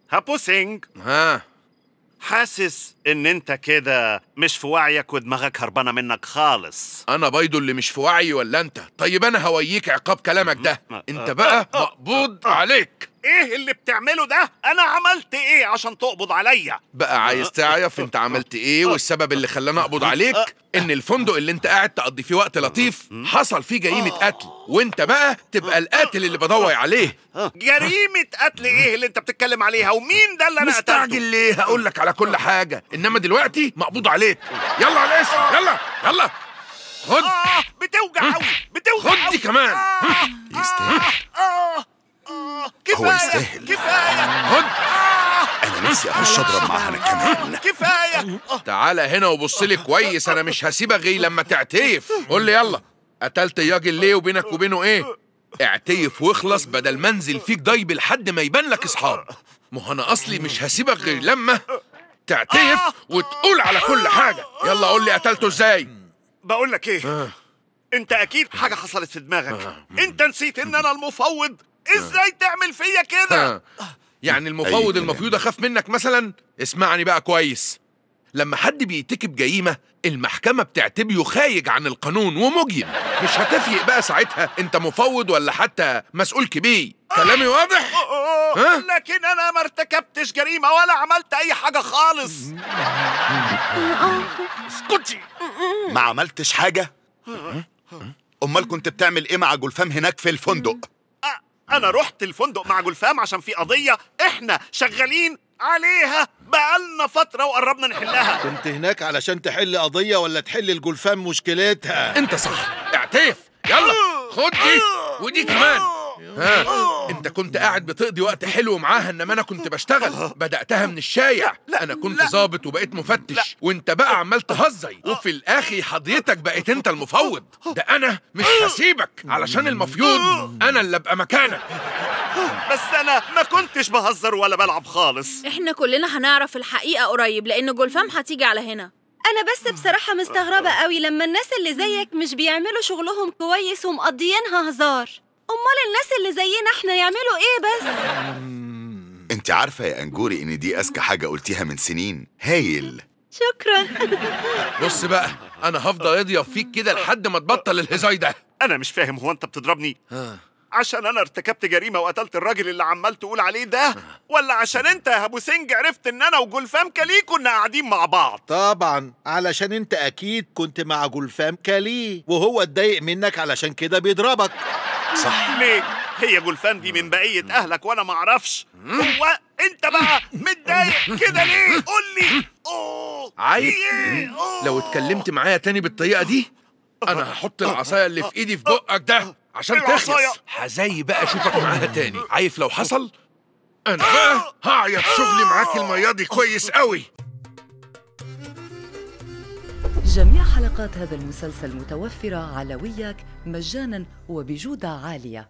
هابوسينج ها حاسس ان انت كده مش في وعيك ودماغك هربانه منك خالص انا بيضو اللي مش في وعي ولا انت طيب انا هوييك عقاب كلامك ده انت بقى مقبوض عليك ايه اللي بتعمله ده انا عملت ايه عشان تقبض عليا بقى عايز تعرف انت عملت ايه والسبب اللي خلاني اقبض عليك ان الفندق اللي انت قاعد تقضي فيه وقت لطيف حصل فيه جريمه قتل وانت بقى تبقى القاتل اللي بدور عليه جريمه قتل ايه اللي انت بتتكلم عليها ومين ده اللي انا قتلته مستعجل ليه هقول لك على كل حاجه انما دلوقتي مقبوض عليك يلا على الاسم يلا يلا خد آه بتوجع قوي بتوجع خد دي قوي. كمان آه يستاهل آه آه كفايه هو يستاهل. كفايه خد انا نفسي اخش اضرب معاها انا كمان كفايه آه، تعالى هنا وبص لي كويس انا مش هسيبك غير لما تعترف قول لي يلا قتلت الراجل ليه وبينك وبينه ايه اعترف واخلص بدل ما انزل فيك ضيب لحد ما يبان لك اصحاب ما هو انا اصلي مش هسيبك غير لما تعترف وتقول على كل حاجه يلا قول لي قتلته ازاي بقول لك ايه انت اكيد حاجه حصلت في دماغك انت نسيت ان انا المفوض ازاي تعمل فيا كده ها. يعني المفوض كلام. المفروض اخاف منك مثلا اسمعني بقى كويس لما حد بيرتكب جريمة المحكمة بتعتبره خايج عن القانون ومجرم مش هتفرق بقى ساعتها انت مفوض ولا حتى مسؤول كبير كلامي واضح؟ أوه، ها؟ لكن انا ما ارتكبتش جريمه ولا عملت اي حاجه خالص اسكتي ما عملتش حاجة امال كنت بتعمل ايه مع جولفام هناك في الفندق أ- انا رحت الفندق مع جولفام عشان في قضيه احنا شغالين عليها بقالنا فتره وقربنا نحلها كنت هناك علشان تحل قضية ولا تحل الجولفان مشكلتها انت صح اعترف يلا خد دي ودي كمان ها انت كنت قاعد بتقضي وقت حلو معاها انما انا كنت بشتغل بداتها من الشايع انا كنت ظابط وبقيت مفتش وانت بقى عمال تهزر وفي الاخر حضرتك بقيت انت المفوض ده انا مش هسيبك علشان المفروض انا اللي ابقى مكانك بس انا ما كنتش بهزر ولا بلعب خالص احنا كلنا هنعرف الحقيقة قريب لأن جولفام هتيجي على هنا أنا بس بصراحة مستغربة قوي لما الناس اللي زيك مش بيعملوا شغلهم كويس ومقضيينها هزار أمال الناس اللي زينا احنا يعملوا إيه بس؟ انت عارفة يا انجوري ان دي اذكى حاجة قلتيها من سنين هايل شكرا بص بقى انا هفضل اضيف فيك كده لحد ما تبطل الهزاي ده انا مش فاهم هو انت بتضربني عشان انا ارتكبت جريمه وقتلت الراجل اللي عمال تقول عليه ده ولا عشان انت يا ابو سنج عرفت ان انا وجولفام كلي كنا قاعدين مع بعض طبعا علشان انت اكيد كنت مع جولفام كالي وهو اتضايق منك علشان كده بيضربك صح ليه هي جولفام دي من بقيه اهلك وانا ما اعرفش هو انت بقى متضايق كده ليه قول لي اوه عارف إيه؟ أوه. لو اتكلمت معايا تاني بالطريقه دي انا هحط العصايه اللي في ايدي في بقك ده عشان العصاية. تخلص هزي بقى اشوفك معاها تاني عارف لو حصل انا بقى هعيط شغلي معاك الميه دي كويس قوي جميع حلقات هذا المسلسل متوفرة على وياك مجانا وبجودة عالية